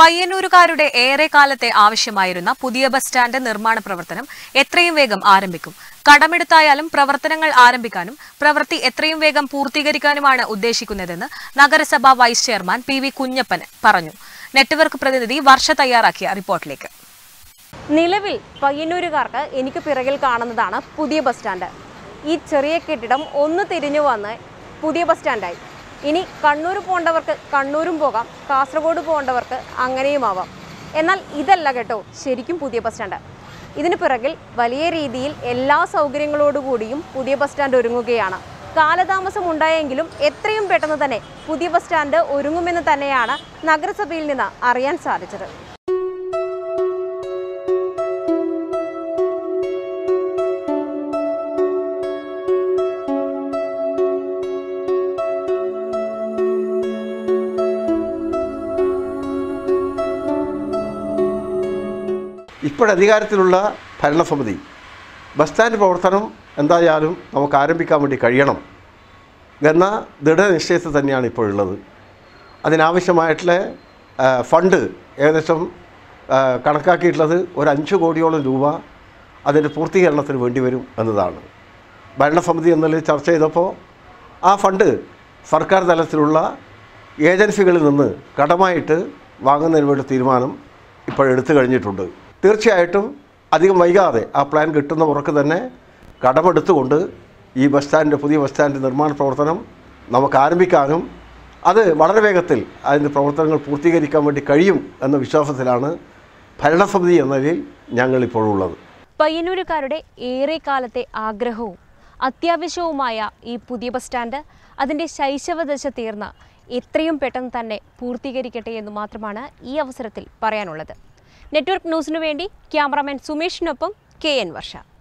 പയ്യന്നൂരുകാരുടെ ഏറെ കാലത്തെ ആവശ്യമായിരുന്ന പുതിയ ബസ് സ്റ്റാൻഡ് നിർമ്മാണ പ്രവർത്തനം എത്രയും വേഗം ആരംഭിക്കും കടമെടുത്തായാലും പ്രവർത്തനങ്ങൾ ആരംഭിക്കാനും പ്രവൃത്തി എത്രയും വേഗം പൂർത്തീകരിക്കാനുമാണ് ഉദ്ദേശിക്കുന്നതെന്ന് നഗരസഭാ vice chairman P V Kunjappan പറഞ്ഞു നെറ്റ്വർക്ക് പ്രതിനിധി വർഷ തയ്യാറാക്കിയ റിപ്പോർട്ടിലേക്ക് നിലവിൽ പയ്യന്നൂരുകാർക്ക് എനിക്ക് പിറകിൽ കാണുന്നതാണ് പുതിയ ബസ് സ്റ്റാൻഡ് ഈ ചെറിയ കെട്ടിടം ഒന്ന് തിരിഞ്ഞു വന്ന് പുതിയ ബസ് സ്റ്റാൻഡായി ഇനി കണ്ണൂർ പോകേണ്ടവർക്ക് കണ്ണൂരും പോകാം കാസർഗോഡ് പോകേണ്ടവർക്ക് അങ്ങനെയും ആവാം എന്നാൽ ഇതല്ല കേട്ടോ ശരിക്കും പുതിയ ബസ് സ്റ്റാൻഡ് ഇതിന് പിറകിൽ വലിയ രീതിയിൽ എല്ലാ സൗകര്യങ്ങളോടുകൂടിയും പുതിയ ബസ് സ്റ്റാൻഡ് ഒരുങ്ങുകയാണ് കാലതാമസം ഉണ്ടായെങ്കിലും എത്രയും പെട്ടെന്ന് തന്നെ പുതിയ ബസ് സ്റ്റാൻഡ് ഒരുങ്ങുമെന്ന് തന്നെയാണ് നഗരസഭയിൽ നിന്ന് അറിയാൻ സാധിച്ചത് ഇപ്പോഴധികാരത്തിലുള്ള ഭരണസമിതി ബസ് സ്റ്റാൻഡ് പ്രവർത്തനം എന്തായാലും നമുക്ക് ആരംഭിക്കാൻ വേണ്ടി കഴിയണം എന്ന ദൃഢനിശ്ചയത്തിൽ തന്നെയാണ് ഇപ്പോഴുള്ളത് അതിനാവശ്യമായിട്ടുള്ള ആ, ഫണ്ട് ഏകദേശം ആ, കണക്കാക്കിയിട്ടുള്ളത് ഒരു അഞ്ച് കോടിയോളം രൂപ അതിൻ്റെ പൂർത്തീകരണത്തിന് വേണ്ടി വരും എന്നതാണ് ഭരണസമിതി എന്നതിൽ ചർച്ച ചെയ്തപ്പോൾ ആ ഫണ്ട് സർക്കാർ തലത്തിലുള്ള ഏജൻസികളിൽ നിന്ന് കടമായിട്ട് വാങ്ങുന്നതിന് വേണ്ടി തീരുമാനം ഇപ്പോൾ എടുത്തു കഴിഞ്ഞിട്ടുണ്ട് തീർച്ചയായിട്ടും അധികം വൈകാതെ ആ പ്ലാൻ കിട്ടുന്ന ഉറക്ക് തന്നെ കടമെടുത്തുകൊണ്ട് ഈ ബസ് സ്റ്റാൻഡ് പുതിയ ബസ് സ്റ്റാൻഡ് നിർമ്മാണ പ്രവർത്തനം നമുക്ക് ആരംഭിക്കാനും അത് വളരെ വേഗത്തിൽ അതിൻ്റെ പ്രവർത്തനങ്ങൾ പൂർത്തീകരിക്കാൻ വേണ്ടി കഴിയും എന്ന വിശ്വാസത്തിലാണ് ഭരണസമിതി എന്ന നിലയിൽ ഞങ്ങളിപ്പോഴുള്ളത് പയ്യന്നൂരുകാരുടെ ഏറെ കാലത്തെ ആഗ്രഹവും അത്യാവശ്യവുമായ ഈ പുതിയ ബസ് സ്റ്റാൻഡ് അതിൻ്റെ ശൈശവദശ തീർന്ന് എത്രയും പെട്ടെന്ന് തന്നെ പൂർത്തീകരിക്കട്ടെ എന്ന് മാത്രമാണ് ഈ അവസരത്തിൽ പറയാനുള്ളത് നെറ്റ്വർക്ക് ന്യൂസിനു വേണ്ടി ക്യാമറാമാൻ സുമേഷിനൊപ്പം കെ എൻ വർഷ